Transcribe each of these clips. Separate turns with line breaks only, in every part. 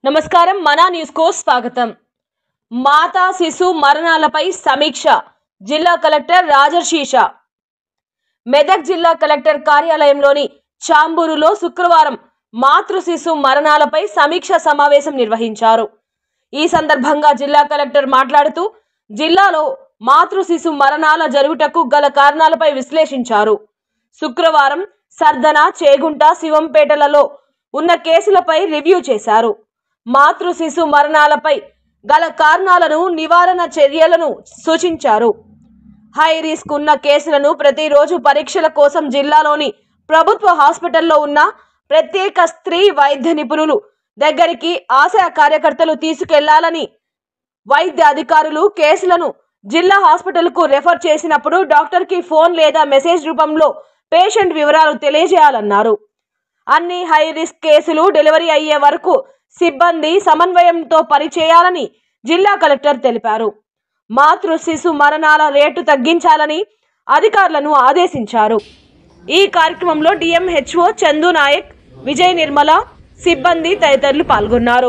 నమస్కారం మనా న్యూస్ కు స్వాగతం మాతా శిశు మరణాలపై సమీక్ష జిల్లా కలెక్టర్ రాజర్షీష మెదక్ జిల్లా కలెక్టర్ కార్యాలయంలోని చాంబూరులో శుక్రవారం మాతృ శిశు మరణాలపై సమీక్ష సమావేశం నిర్వహించారు ఈ సందర్భంగా జిల్లా కలెక్టర్ మాట్లాడుతూ జిల్లాలో మాతృ శిశు మరణాల జరుగుటకు గల కారణాలపై విశ్లేషించారు శుక్రవారం సర్దన చేగుంట శివంపేటలలో ఉన్న కేసులపై రివ్యూ చేశారు మాతృ శిశు మరణాలపై గల కారణాలను నివారణ చర్యలను సూచించారు హై రిస్క్ ఉన్న కేసులను ప్రతిరోజు పరీక్షల కోసం జిల్లాలోని ప్రభుత్వ హాస్పిటల్లో ఉన్న ప్రత్యేక స్త్రీ వైద్య నిపుణులు దగ్గరికి ఆశా కార్యకర్తలు తీసుకెళ్లాలని వైద్య అధికారులు కేసులను జిల్లా హాస్పిటల్కు రెఫర్ చేసినప్పుడు డాక్టర్కి ఫోన్ లేదా మెసేజ్ రూపంలో పేషెంట్ వివరాలు తెలియజేయాలన్నారు అన్ని హై రిస్క్ కేసులు డెలివరీ అయ్యే వరకు సిబ్బంది సమన్వయంతో పనిచేయాలని జిల్లా కలెక్టర్ తెలిపారు మాతృ శిశు మరణాల రేటు తగ్గించాలని అధికారులను ఆదేశించారు ఈ కార్యక్రమంలో డిఎంహెచ్ఓ చందు నాయక్ విజయ్ నిర్మల సిబ్బంది తదితరులు పాల్గొన్నారు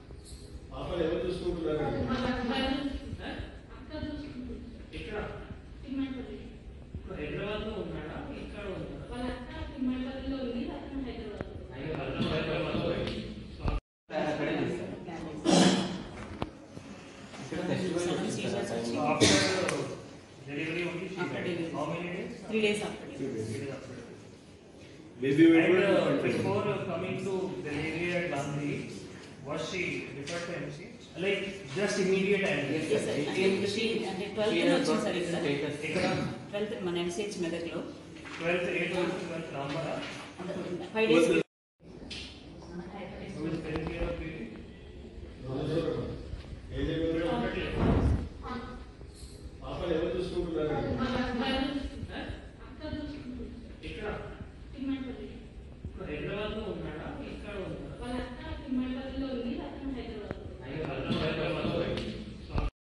delivery only she
After
died.
delivery.
How many days?
Three days after.
Three days after.
Baby weight
And uh,
was
before uh, coming to delivery at Gandhi, was she referred to MC? Like just immediate and
Yes, sir. అంటే she అంటే twelfth వచ్చింది sir ఇక్కడ
ఇక్కడ
twelfth మన MCH మెదక్లో
twelfth eight twelfth November
five days